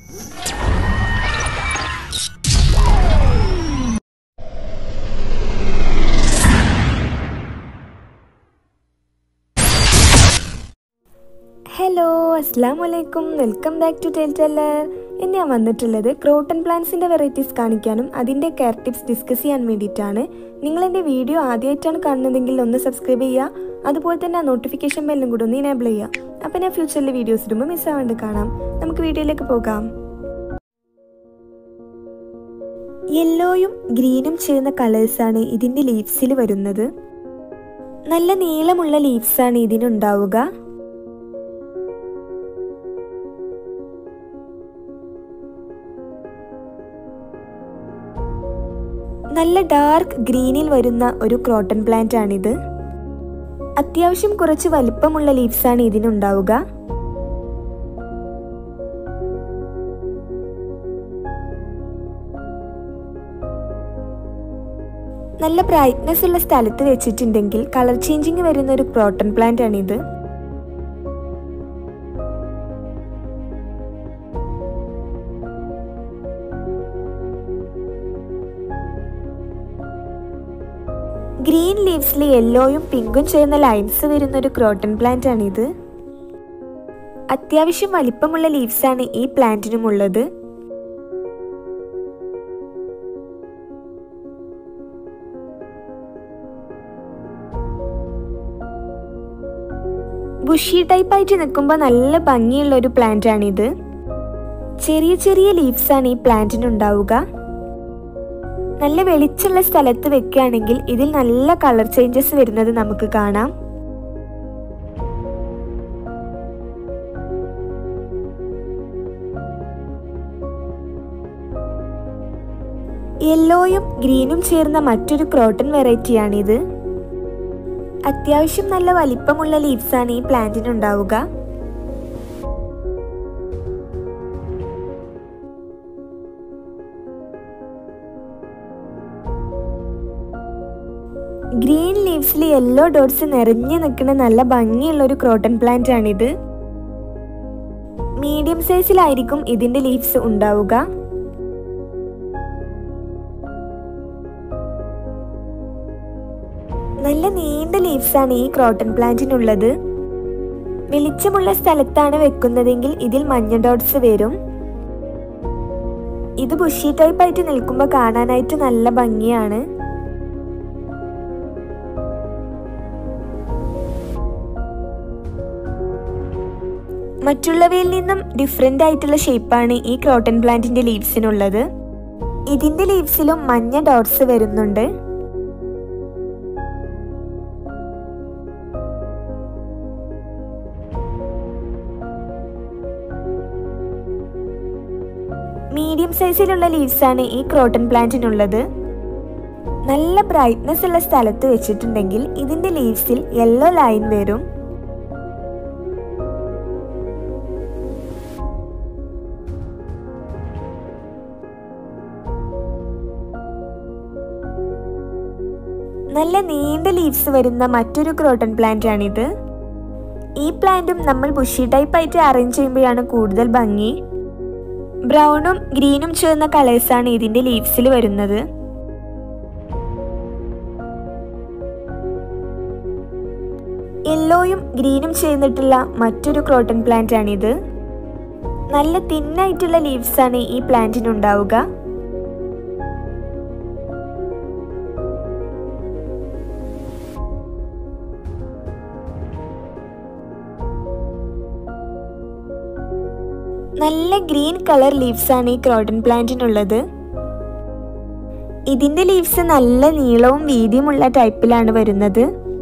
hello അസ്സാം വലൈക്കും welcome back to tell teller ഇന്ന് ഞാൻ വന്നിട്ടുള്ളത് ക്രോട്ടൺ പ്ലാന്റ്സിൻ്റെ വെറൈറ്റീസ് കാണിക്കാനും അതിൻ്റെ കെയർ ടിപ്സ് ഡിസ്കസ് ചെയ്യാൻ വേണ്ടിയിട്ടാണ് നിങ്ങൾ എൻ്റെ വീഡിയോ ആദ്യമായിട്ടാണ് കാണുന്നതെങ്കിൽ ഒന്ന് സബ്സ്ക്രൈബ് ചെയ്യുക അതുപോലെ തന്നെ ആ നോട്ടിഫിക്കേഷൻ ബെല്ലും കൂടെ ഒന്ന് ഇനേബിൾ ചെയ്യുക അപ്പോൾ ഞാൻ ഫ്യൂച്ചറിൽ വീഡിയോസ് ഇടുമ്പോൾ മിസ് ആവാണ്ട് കാണാം നമുക്ക് വീഡിയോയിലേക്ക് പോകാം യെല്ലോയും ഗ്രീനും ചേർന്ന കളേഴ്സാണ് ഇതിൻ്റെ ലീവ്സിൽ വരുന്നത് നല്ല നീളമുള്ള ലീവ്സാണ് ഇതിനുണ്ടാവുക നല്ല ഡാർക്ക് ഗ്രീനിൽ വരുന്ന ഒരു ക്രോട്ടൺ പ്ലാന്റ് ആണിത് അത്യാവശ്യം കുറച്ച് വലിപ്പമുള്ള ലീവ്സ് ആണ് ഇതിനുണ്ടാവുക നല്ല ബ്രൈറ്റ്നെസ് ഉള്ള സ്ഥലത്ത് വെച്ചിട്ടുണ്ടെങ്കിൽ കളർ ചേഞ്ചിങ് വരുന്ന ഒരു ക്രോട്ടൺ പ്ലാന്റ് ആണിത് ഗ്രീൻ ലീവ്സിൽ യെല്ലോയും പിങ്കും ചേർന്ന ലൈൻസ് വരുന്ന ഒരു ക്രോട്ടൺ പ്ലാന്റ് ആണിത് അത്യാവശ്യം വലിപ്പമുള്ള ലീവ്സ് ആണ് ഈ പ്ലാന്റിനുമുള്ളത് ബുഷി ടൈപ്പ് ആയിട്ട് നിൽക്കുമ്പോൾ നല്ല ഭംഗിയുള്ള ഒരു പ്ലാന്റ് ആണിത് ചെറിയ ചെറിയ ലീവ്സ് ആണ് ഈ പ്ലാന്റിനുണ്ടാവുക നല്ല വെളിച്ചുള്ള സ്ഥലത്ത് വെക്കുകയാണെങ്കിൽ ഇതിൽ നല്ല കളർ ചേഞ്ചസ് വരുന്നത് നമുക്ക് കാണാം യെല്ലോയും ഗ്രീനും ചേർന്ന മറ്റൊരു ക്രോട്ടൺ വെറൈറ്റിയാണിത് അത്യാവശ്യം നല്ല വലിപ്പമുള്ള ലീവ്സാണ് ഈ പ്ലാന്റിനുണ്ടാവുക ഗ്രീൻ ലീവ്സിൽ യെല്ലോ ഡോട്ട്സ് നിറഞ്ഞു നിൽക്കുന്ന നല്ല ഭംഗിയുള്ള ഒരു ക്രോട്ടൺ പ്ലാന്റ് ആണിത് മീഡിയം സൈസിലായിരിക്കും ഇതിന്റെ ലീവ്സ് ഉണ്ടാവുക നല്ല നീണ്ട ലീവ്സ് ആണ് ഈ ക്രോട്ടൺ പ്ലാന്റിനുള്ളത് വെളിച്ചമുള്ള സ്ഥലത്താണ് വെക്കുന്നതെങ്കിൽ ഇതിൽ മഞ്ഞ ഡോട്ട്സ് വരും ഇത് ബുഷി ടൈപ്പ് ആയിട്ട് നിൽക്കുമ്പോൾ കാണാനായിട്ട് നല്ല ഭംഗിയാണ് മറ്റുള്ളവയിൽ നിന്നും ഡിഫറെൻ്റ് ആയിട്ടുള്ള ഷേപ്പാണ് ഈ ക്രോട്ടൺ പ്ലാന്റിന്റെ ലീവ്സിനുള്ളത് ഇതിന്റെ ലീവ്സിലും മഞ്ഞ ഡോട്ട്സ് വരുന്നുണ്ട് മീഡിയം സൈസിലുള്ള ലീവ്സ് ആണ് ഈ ക്രോട്ടൺ പ്ലാന്റിനുള്ളത് നല്ല ബ്രൈറ്റ്നെസ് ഉള്ള സ്ഥലത്ത് വെച്ചിട്ടുണ്ടെങ്കിൽ ഇതിന്റെ ലീവ്സിൽ യെല്ലോ ലൈൻ വരും നല്ല നീണ്ട ലീവ്സ് വരുന്ന മറ്റൊരു ക്രോട്ടൺ പ്ലാന്റ് ആണിത് ഈ പ്ലാന്റും നമ്മൾ ബുഷി ടൈപ്പ് ആയിട്ട് അറേഞ്ച് ചെയ്യുമ്പോഴാണ് കൂടുതൽ ഭംഗി ബ്രൗണും ഗ്രീനും ചേർന്ന കളേഴ്സാണ് ഇതിന്റെ ലീവ്സിൽ വരുന്നത് യെല്ലോയും ഗ്രീനും ചേർന്നിട്ടുള്ള മറ്റൊരു ക്രോട്ടൺ പ്ലാന്റ് ആണിത് നല്ല തിന്നായിട്ടുള്ള ലീവ്സ് ആണ് ഈ പ്ലാന്റിനുണ്ടാവുക നല്ല ഗ്രീൻ കളർ ലീവ്സ് ആണ് ഈ ക്രോട്ടൺ പ്ലാന്റിനുള്ളത് ഇതിന്റെ ലീവ്സ് നല്ല നീളവും വീതിയുമുള്ള ടൈപ്പിലാണ് വരുന്നത്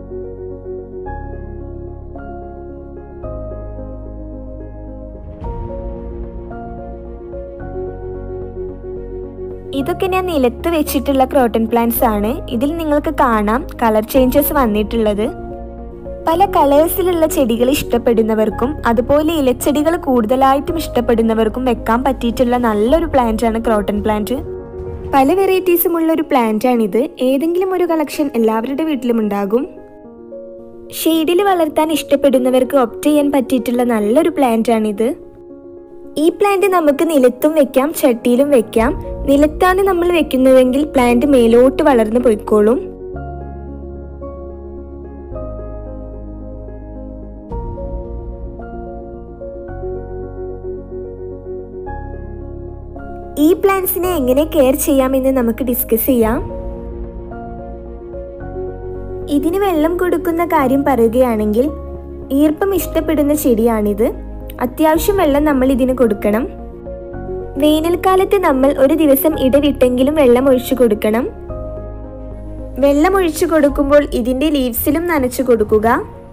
ഇതൊക്കെ ഞാൻ നിലത്ത് വെച്ചിട്ടുള്ള ക്രോട്ടൺ പ്ലാന്റ്സ് ആണ് ഇതിൽ നിങ്ങൾക്ക് കാണാം കളർ ചേഞ്ചസ് വന്നിട്ടുള്ളത് പല കളേഴ്സിലുള്ള ചെടികൾ ഇഷ്ടപ്പെടുന്നവർക്കും അതുപോലെ ഇലച്ചെടികൾ കൂടുതലായിട്ടും ഇഷ്ടപ്പെടുന്നവർക്കും വെക്കാൻ പറ്റിയിട്ടുള്ള നല്ലൊരു പ്ലാന്റ് ആണ് ക്രോട്ടൺ പ്ലാന്റ് പല വെറൈറ്റീസുമുള്ള ഒരു പ്ലാന്റ് ആണിത് ഏതെങ്കിലും ഒരു കളക്ഷൻ എല്ലാവരുടെ വീട്ടിലും ഉണ്ടാകും ഷെയ്ഡിൽ വളർത്താൻ ഇഷ്ടപ്പെടുന്നവർക്ക് ഒപ്റ്റ് ചെയ്യാൻ പറ്റിയിട്ടുള്ള നല്ലൊരു പ്ലാന്റ് ആണിത് ഈ പ്ലാന്റ് നമുക്ക് നിലത്തും വെക്കാം ചട്ടിയിലും വെക്കാം നിലത്താണ് നമ്മൾ വെക്കുന്നതെങ്കിൽ പ്ലാന്റ് മേലോട്ട് വളർന്നു പോയിക്കോളും ഈ പ്ലാന്റ്സിനെ എങ്ങനെ കെയർ ചെയ്യാമെന്ന് നമുക്ക് ഡിസ്കസ് ചെയ്യാം ഇതിന് വെള്ളം കൊടുക്കുന്ന കാര്യം പറയുകയാണെങ്കിൽ ഈർപ്പം ഇഷ്ടപ്പെടുന്ന ചെടിയാണിത് അത്യാവശ്യം വെള്ളം നമ്മൾ ഇതിന് കൊടുക്കണം വേനൽക്കാലത്ത് നമ്മൾ ഒരു ദിവസം ഇടവിട്ടെങ്കിലും വെള്ളം ഒഴിച്ചു കൊടുക്കണം വെള്ളം ഒഴിച്ചു കൊടുക്കുമ്പോൾ ഇതിന്റെ ലീവ്സിലും നനച്ചു കൊടുക്കുക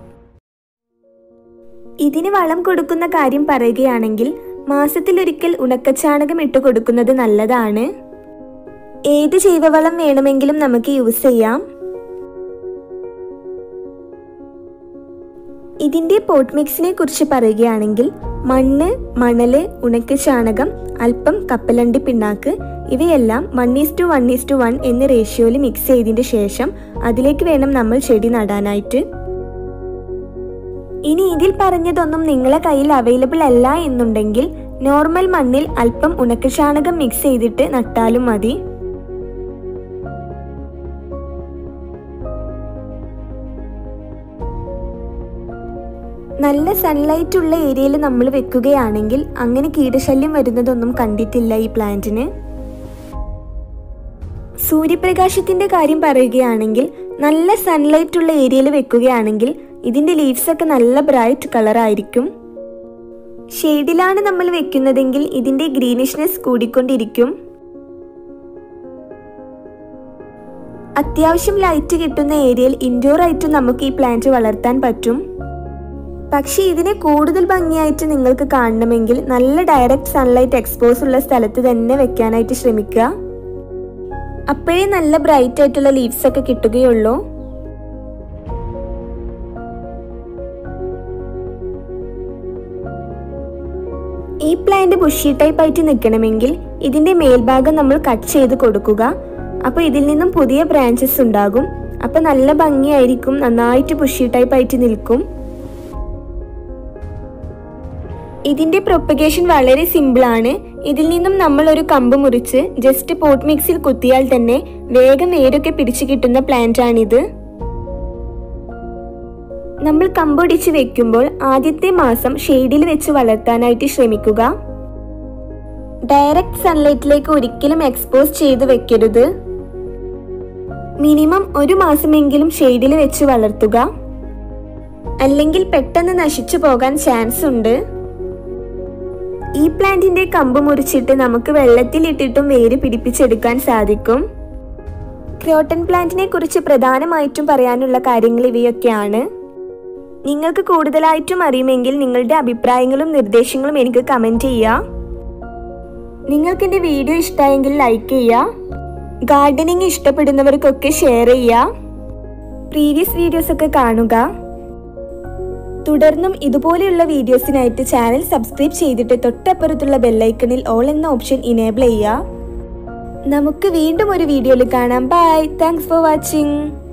ഇതിന് വളം കൊടുക്കുന്ന കാര്യം പറയുകയാണെങ്കിൽ മാസത്തിലൊരിക്കൽ ഉണക്കച്ചാണകം ഇട്ട് കൊടുക്കുന്നത് നല്ലതാണ് ഏത് ജൈവവളം വേണമെങ്കിലും നമുക്ക് യൂസ് ചെയ്യാം ഇതിന്റെ പോട്ട് മിക്സിനെ കുറിച്ച് പറയുകയാണെങ്കിൽ മണ്ണ് മണല് ഉണക്കച്ചാണകം അല്പം കപ്പലണ്ടി പിണ്ണാക്ക് ഇവയെല്ലാം one is two one is two one എന്ന റേഷ്യോയിൽ മിക്സ് ചെയ്തതിന് ശേഷം അതിലേക്ക് വേണം നമ്മൾ ചെടി നടാനായിട്ട് ഇനി ഇതിൽ പറഞ്ഞതൊന്നും നിങ്ങളെ കയ്യിൽ അവൈലബിൾ അല്ല എന്നുണ്ടെങ്കിൽ നോർമൽ മണ്ണിൽ അല്പം ഉണക്കച്ചാണകം മിക്സ് ചെയ്തിട്ട് നട്ടാലും മതി നല്ല സൺലൈറ്റ് ഉള്ള ഏരിയയിൽ നമ്മൾ വെക്കുകയാണെങ്കിൽ അങ്ങനെ കീടശല്യം വരുന്നതൊന്നും കണ്ടിട്ടില്ല ഈ പ്ലാന്റിന് സൂര്യപ്രകാശത്തിന്റെ കാര്യം പറയുകയാണെങ്കിൽ നല്ല സൺലൈറ്റ് ഉള്ള ഏരിയയിൽ വെക്കുകയാണെങ്കിൽ ഇതിന്റെ ലീവ്സ് ഒക്കെ നല്ല ബ്രൈറ്റ് കളർ ആയിരിക്കും ഷെയ്ഡിലാണ് നമ്മൾ വെക്കുന്നതെങ്കിൽ ഇതിന്റെ ഗ്രീനിഷ്നെസ് കൂടിക്കൊണ്ടിരിക്കും അത്യാവശ്യം ലൈറ്റ് കിട്ടുന്ന ഏരിയയിൽ ഇൻഡോർ ആയിട്ടും നമുക്ക് ഈ പ്ലാന്റ് വളർത്താൻ പറ്റും പക്ഷേ ഇതിനെ കൂടുതൽ ഭംഗിയായിട്ട് നിങ്ങൾക്ക് കാണണമെങ്കിൽ നല്ല ഡയറക്റ്റ് സൺലൈറ്റ് എക്സ്പോസ് ഉള്ള സ്ഥലത്ത് തന്നെ വെക്കാനായിട്ട് ശ്രമിക്കുക അപ്പോഴേ നല്ല ബ്രൈറ്റ് ആയിട്ടുള്ള ലീവ്സ് ഒക്കെ കിട്ടുകയുള്ളൂ ഈ പ്ലാന്റ് ബുഷി ടൈപ്പ് ആയിട്ട് നിൽക്കണമെങ്കിൽ ഇതിന്റെ മേൽഭാഗം നമ്മൾ കട്ട് ചെയ്ത് കൊടുക്കുക അപ്പോൾ ഇതിൽ നിന്നും പുതിയ ബ്രാഞ്ചസ് ഉണ്ടാകും അപ്പൊ നല്ല ഭംഗിയായിരിക്കും നന്നായിട്ട് ബുഷി ടൈപ്പ് ആയിട്ട് നിൽക്കും ഇതിന്റെ പ്രൊപ്പഗേഷൻ വളരെ സിമ്പിൾ ആണ് ഇതിൽ നിന്നും നമ്മൾ ഒരു കമ്പ് മുറിച്ച് ജസ്റ്റ് പോട്ട് മിക്സിൽ കുത്തിയാൽ തന്നെ വേഗം വേരൊക്കെ പിടിച്ചു കിട്ടുന്ന പ്ലാന്റ് ആണിത് നമ്മൾ കമ്പൊടിച്ച് വെക്കുമ്പോൾ ആദ്യത്തെ മാസം ഷെയ്ഡിൽ വെച്ച് വളർത്താനായിട്ട് ശ്രമിക്കുക ഡയറക്റ്റ് സൺലൈറ്റിലേക്ക് ഒരിക്കലും എക്സ്പോസ് ചെയ്ത് വെക്കരുത് മിനിമം ഒരു മാസമെങ്കിലും ഷെയ്ഡിൽ വെച്ച് വളർത്തുക അല്ലെങ്കിൽ പെട്ടെന്ന് നശിച്ചു പോകാൻ ചാൻസ് ഉണ്ട് ഈ പ്ലാന്റിന്റെ കമ്പ് മുറിച്ചിട്ട് നമുക്ക് വെള്ളത്തിൽ ഇട്ടിട്ടും വേര് പിടിപ്പിച്ചെടുക്കാൻ സാധിക്കും ക്രോട്ടൺ പ്ലാന്റിനെ കുറിച്ച് പ്രധാനമായിട്ടും പറയാനുള്ള കാര്യങ്ങൾ ഇവയൊക്കെയാണ് നിങ്ങൾക്ക് കൂടുതലായിട്ടും അറിയുമെങ്കിൽ നിങ്ങളുടെ അഭിപ്രായങ്ങളും നിർദ്ദേശങ്ങളും എനിക്ക് കമൻറ്റ് ചെയ്യുക നിങ്ങൾക്ക് എൻ്റെ വീഡിയോ ഇഷ്ടമായെങ്കിൽ ലൈക്ക് ചെയ്യുക ഗാർഡനിങ് ഇഷ്ടപ്പെടുന്നവർക്കൊക്കെ ഷെയർ ചെയ്യുക പ്രീവിയസ് വീഡിയോസ് ഒക്കെ കാണുക തുടർന്നും ഇതുപോലെയുള്ള വീഡിയോസിനായിട്ട് ചാനൽ സബ്സ്ക്രൈബ് ചെയ്തിട്ട് തൊട്ടപ്പുറത്തുള്ള ബെല്ലൈക്കണിൽ ഓൾ എന്ന ഓപ്ഷൻ ഇനേബിൾ ചെയ്യുക നമുക്ക് വീണ്ടും ഒരു വീഡിയോയിൽ കാണാം ബൈ താങ്ക്സ് ഫോർ വാച്ചിങ്